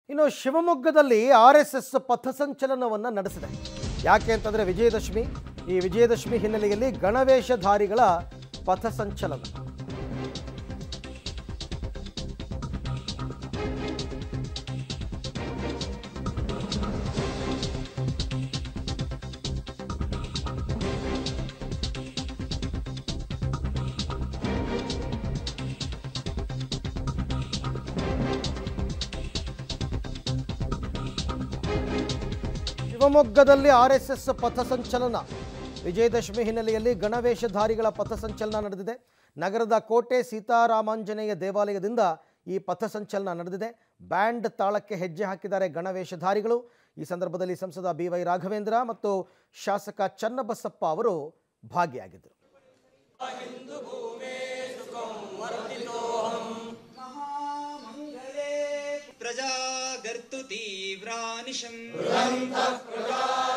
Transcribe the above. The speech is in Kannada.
ಇನ್ನು ಶಿವಮೊಗ್ಗದಲ್ಲಿ ಆರ್ ಎಸ್ ಎಸ್ ಪಥಸಂಚಲನವನ್ನು ನಡೆಸಿದೆ ಯಾಕೆ ಅಂತಂದರೆ ವಿಜಯದಶಮಿ ಈ ವಿಜಯದಶಮಿ ಹಿನ್ನೆಲೆಯಲ್ಲಿ ಗಣವೇಷಧಾರಿಗಳ ಪಥಸಂಚಲನ ಶಿವಮೊಗ್ಗದಲ್ಲಿ ಆರ್ ಎಸ್ ಎಸ್ ಪಥಸಂಚಲನ ವಿಜಯದಶಮಿ ಹಿನ್ನೆಲೆಯಲ್ಲಿ ಗಣವೇಷಧಾರಿಗಳ ಪಥಸಂಚಲನ ನಡೆದಿದೆ ನಗರದ ಕೋಟೆ ಸೀತಾರಾಮಾಂಜನೇಯ ದೇವಾಲಯದಿಂದ ಈ ಪಥಸಂಚಲನ ನಡೆದಿದೆ ಬ್ಯಾಂಡ್ ತಾಳಕ್ಕೆ ಹೆಜ್ಜೆ ಹಾಕಿದ್ದಾರೆ ಗಣವೇಷಧಾರಿಗಳು ಈ ಸಂದರ್ಭದಲ್ಲಿ ಸಂಸದ ಬಿ ವೈ ರಾಘವೇಂದ್ರ ಮತ್ತು ಶಾಸಕ ಚನ್ನಬಸಪ್ಪ ಅವರು ಭಾಗಿಯಾಗಿದ್ದರು प्रजागर्तु तीव्रानिशम्